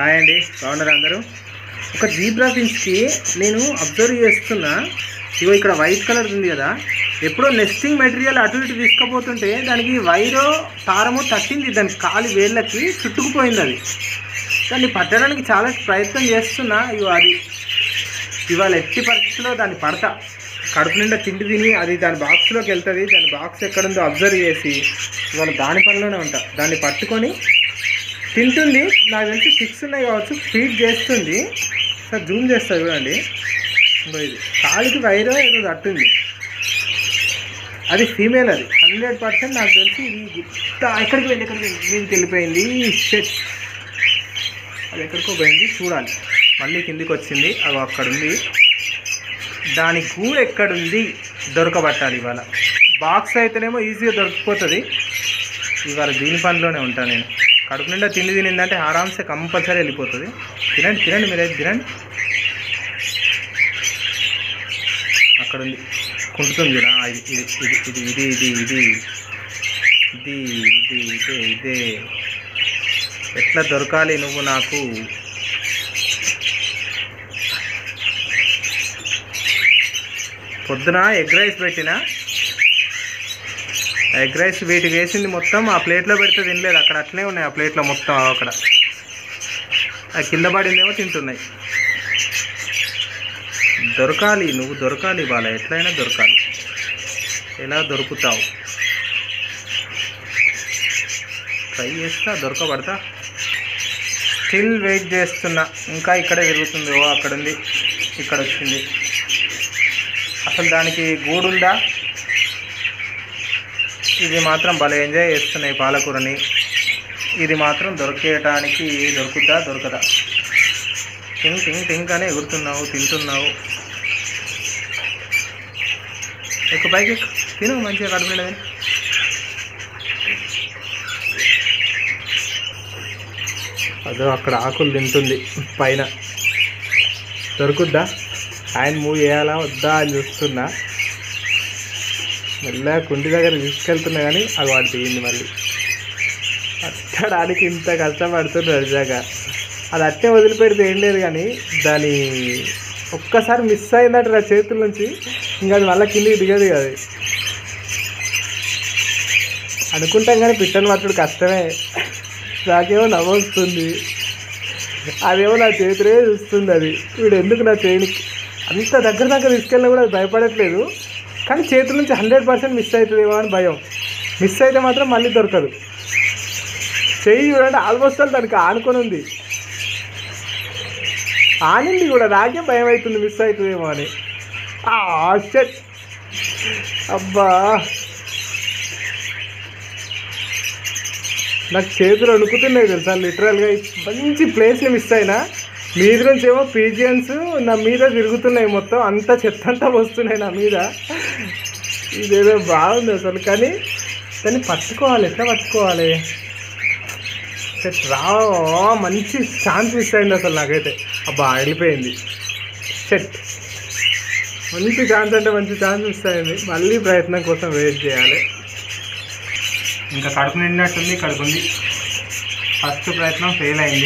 Hi అండి బాగున్నారు అందరూ ఒక జీబ్రా ఫిన్స్కి నేను అబ్జర్వ్ చేస్తున్నా ఇగో ఇక్కడ వైట్ కలర్ ఉంది కదా ఎప్పుడో నెస్టింగ్ మెటీరియల్ అటు ఇటు తీసుకుపోతుంటే దానికి వైరో తారమో తట్టింది దాని కాలి వేళ్ళకి చుట్టుకుపోయింది అది దాన్ని పట్టడానికి చాలా ప్రయత్నం చేస్తున్నా ఇగో అది ఇవాళ ఎట్టి పరిస్థితిలో దాన్ని పడతా కడుపు నిండా తిండి తిని అది దాని బాక్స్లోకి వెళ్తుంది దాని బాక్స్ ఎక్కడుందో అబ్జర్వ్ చేసి ఇవాళ దాని పనిలోనే ఉంటా దాన్ని పట్టుకొని తింటుంది నాకు తెలిసి సిక్స్ ఉన్నాయి కావచ్చు ఫీడ్ చేస్తుంది సార్ జూమ్ చేస్తా చూడండి ఇంకో ఇది కాలికి వైరో ఏదో తట్టుంది అది ఫీమేల్ అది హండ్రెడ్ పర్సెంట్ నాకు తెలిసి ఇది గుత్త ఎక్కడికి వెళ్ళి ఎక్కడికి వెళ్ళి దీనికి వెళ్ళిపోయింది షెట్ అది ఎక్కడికో పోయింది చూడాలి మళ్ళీ కిందికి వచ్చింది అది అక్కడ ఉంది దాని గూడు ఎక్కడుంది దొరకబట్టాలి ఇవాళ బాక్స్ అయితేనేమో ఈజీగా దొరికిపోతుంది ఇవాళ దీని పనిలోనే ఉంటాను నేను కడుపు నిండా తిండి తినిందంటే ఆరామ్సే కంపల్సరీ వెళ్ళిపోతుంది తినండి తినండి మీరైతే తినండి అక్కడ ఉంది కుంటుతుంది చూడ ఆ, ఇది ఇది ఇది ఇది ఇది ఇది ఇది ఇది ఇదే ఇదే ఎట్లా దొరకాలి నువ్వు నాకు పొద్దున ఎగ్ రైస్ పెట్టిన ఎగ్ రైస్ వీటికి వేసింది మొత్తం ఆ ప్లేట్లో పెడితే తినలేదు అక్కడ అట్లనే ఉన్నాయి ఆ ప్లేట్లో మొత్తం అక్కడ ఆ కింద పడిందేమో తింటున్నాయి దొరకాలి నువ్వు దొరకాలి వాళ్ళ ఎట్లయినా దొరకాలి ఎలా దొరుకుతావు ట్రై చేస్తా దొరకబడతా స్టిల్ వెయిట్ చేస్తున్నా ఇంకా ఇక్కడే తిరుగుతుంది ఓ అక్కడ ఉంది ఇక్కడ వచ్చింది అసలు దానికి గూడుందా ఇది మాత్రం భలే ఎంజాయ్ చేస్తున్నాయి పాలకూరని ఇది మాత్రం దొరికేయటానికి దొరుకుద్దా దొరకదా టింగ్ టింగ్ టింగ్ అని ఎగురుతున్నావు తింటున్నావు ఎక్కువ పైకి ఎక్కు. తిను మంచిగా కడుపు నిండా తిను అదో అక్కడ ఆకులు తింటుంది పైన దొరుకుద్దా ఆయన మూవ్ చేయాలా వద్దా అని చూస్తున్నా మెల్లగా కుంటి దగ్గర తీసుకెళ్తున్నా కానీ అది వాడు దిగింది మళ్ళీ అట్టడానికి ఇంత కష్టపడుతున్నారు నిజంగా అది అట్టే వదిలిపెడితే ఏం లేదు కానీ దాని ఒక్కసారి మిస్ అయిందట నా చేతుల నుంచి ఇంకా అది మళ్ళీ కిందికి దిగదు కదా అది. అనుకుంటాం కానీ పిట్టని పట్టుడు కష్టమే నాకేమో నవ్వొస్తుంది అదేమో నా చేతులే చూస్తుంది అది వీడు ఎందుకు నా చేయని అంత దగ్గర దగ్గర తీసుకెళ్ళినా కూడా అది భయపడట్లేదు కానీ చేతుల నుంచి హండ్రెడ్ పర్సెంట్ మిస్ అవుతుందేమో అని భయం మిస్ అయితే మాత్రం మళ్ళీ దొరకదు చెయ్యి చూడండి ఆల్మోస్ట్ ఆల్ దానికి ఆనుకొని ఉంది ఆనింది కూడా నాకే భయం అవుతుంది మిస్ అవుతుందేమో అని ఆ షట్ అబ్బా నాకు చేతులు వణుకుతున్నాయి తెలుసా లిటరల్గా మంచి ప్లేస్ని మిస్ అయినా మీద నుంచి ఏమో పీజియన్స్ నా మీద తిరుగుతున్నాయి మొత్తం అంత చెత్త అంతా వస్తున్నాయి నా మీద ఇదేదో బాగుంది అసలు కానీ దాన్ని పట్టుకోవాలి ఎట్లా పట్టుకోవాలి సెట్ రా మంచి ఛాన్స్ మిస్ అయింది అసలు నాకైతే అబ్బా వెళ్ళిపోయింది సెట్ మంచి ఛాన్స్ అంటే మంచి ఛాన్స్ మిస్ అయింది మళ్ళీ ప్రయత్నం కోసం వెయిట్ చేయాలి ఇంకా కడుపు నిండినట్టుంది కడుపు ఉంది ఫస్ట్ ప్రయత్నం ఫెయిల్ అయింది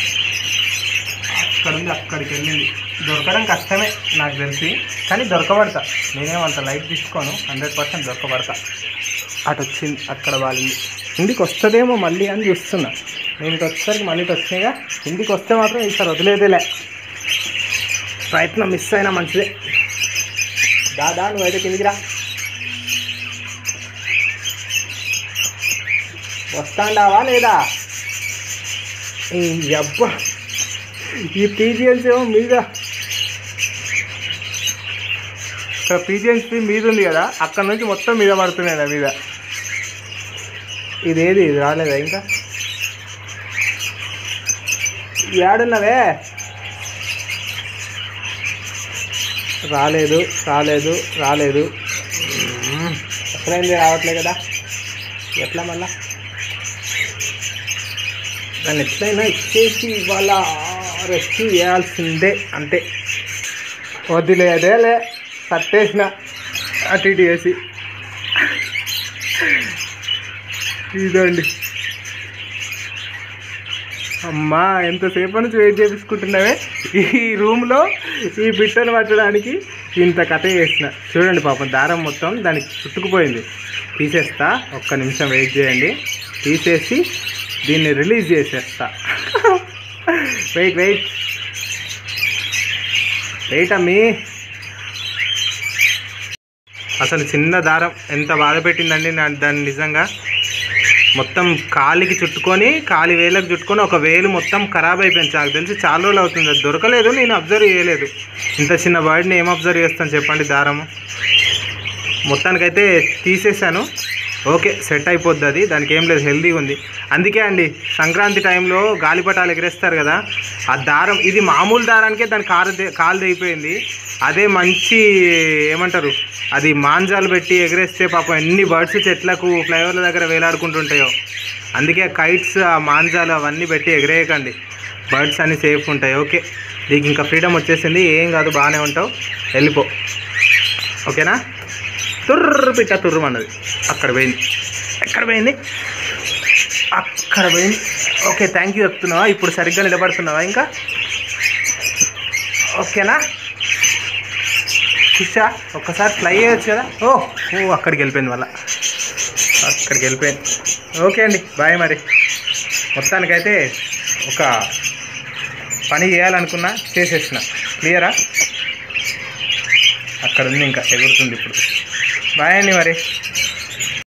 అక్కడ ఉంది అక్కడికి వెళ్ళింది దొరకడం కష్టమే నాకు తెలిసి కానీ దొరకబడతా నేనేమంత లైట్ తీసుకోను హండ్రెడ్ పర్సెంట్ దొరకబడతా అటు వచ్చింది అక్కడ వాలింది ఇంటికి వస్తుందేమో మళ్ళీ అని చూస్తున్నా నేను ఇటు వచ్చేసరికి మళ్ళీ ఇటు వచ్చినాయిగా ఇంటికి వస్తే మాత్రం ఈసారి వదిలేదేలే ప్రయత్నం మిస్ అయినా మంచిదే దాదా నువ్వు అయితే కిందికి రా వస్తాండావా లేదా ఈ అబ్బా ఈ పీజియన్స్ ఏమో మీద ఇక్కడ పీజియన్స్ మీద ఉంది కదా అక్కడ నుంచి మొత్తం మీద పడుతున్నాయి నా మీద ఇదేది ఇది రాలేదా ఇంకా ఏడున్నవే రాలేదు రాలేదు రాలేదు మ్మ్. ఎక్కడైంది రావట్లే కదా ఎట్లా మళ్ళా దాన్ని ఎట్లయినా ఇచ్చేసి ఇవాళ రెస్క్యూ చేయాల్సిందే అంతే వదిలేదేలే కట్టేసిన అటు ఇటు వేసి ఇదండి అమ్మా ఎంతసేపు నుంచి వెయిట్ చేపించుకుంటున్నావే ఈ రూమ్లో ఈ బిట్టను పట్టడానికి ఇంత కథ చేసిన చూడండి పాపం దారం మొత్తం దానికి చుట్టుకుపోయింది తీసేస్తా ఒక్క నిమిషం వెయిట్ చేయండి తీసేసి దీన్ని రిలీజ్ చేసేస్తా వెయిట్ వెయిట్ వెయిట్ అమ్మీ అసలు చిన్న దారం ఎంత బాధ పెట్టిందండి నా- దాన్ని నిజంగా మొత్తం కాలికి చుట్టుకొని కాలి వేలకు చుట్టుకొని ఒక వేలు మొత్తం ఖరాబ్ అయిపోయింది నాకు తెలిసి చాలా రోజులు అవుతుంది అది దొరకలేదు నేను అబ్జర్వ్ చేయలేదు ఇంత చిన్న బర్డ్ని ఏం అబ్జర్వ్ చేస్తాను చెప్పండి దారము మొత్తానికైతే తీసేసాను ఓకే సెట్ అయిపోద్ది అది దానికి ఏం లేదు హెల్దీగా ఉంది అందుకే అండి సంక్రాంతి టైంలో గాలిపటాలు ఎగరేస్తారు కదా ఆ దారం ఇది మామూలు దారానికే దాని కారు దే- కాలు దిగిపోయింది అదే మంచి ఏమంటారు అది మాంజాలు పెట్టి ఎగరేస్తే పాపం ఎన్ని బర్డ్స్ చెట్లకు ఫ్లైఓవర్ల దగ్గర వేలాడుకుంటుంటాయో అందుకే కైట్స్ ఆ మాంజాలు అవన్నీ పెట్టి ఎగరేయకండి బర్డ్స్ అన్నీ సేఫ్ ఉంటాయి ఓకే నీకు ఇంకా ఫ్రీడమ్ వచ్చేసింది ఏం కాదు బాగానే ఉంటావు వెళ్ళిపో ఓకేనా తుర్రు పిట్ట తుర్రు అన్నది అక్కడ పోయింది ఎక్కడ పోయింది అక్కడ పోయింది ఓకే థ్యాంక్ యూ చెప్తున్నావా ఇప్పుడు సరిగ్గా నిలబడుతున్నావా ఇంకా ఓకేనా కుషా ఒక్కసారి ఫ్లై చేయొచ్చు కదా ఓ ఓ అక్కడికి వెళ్ళిపోయింది మళ్ళా అక్కడికి వెళ్ళిపోయింది ఓకే అండి బాయ్ మరి మొత్తానికైతే ఒక పని చేయాలనుకున్నా చేసేసిన క్లియరా అక్కడ ఉంది ఇంకా ఎగురుతుంది ఇప్పుడు బాయ్ అండి మరి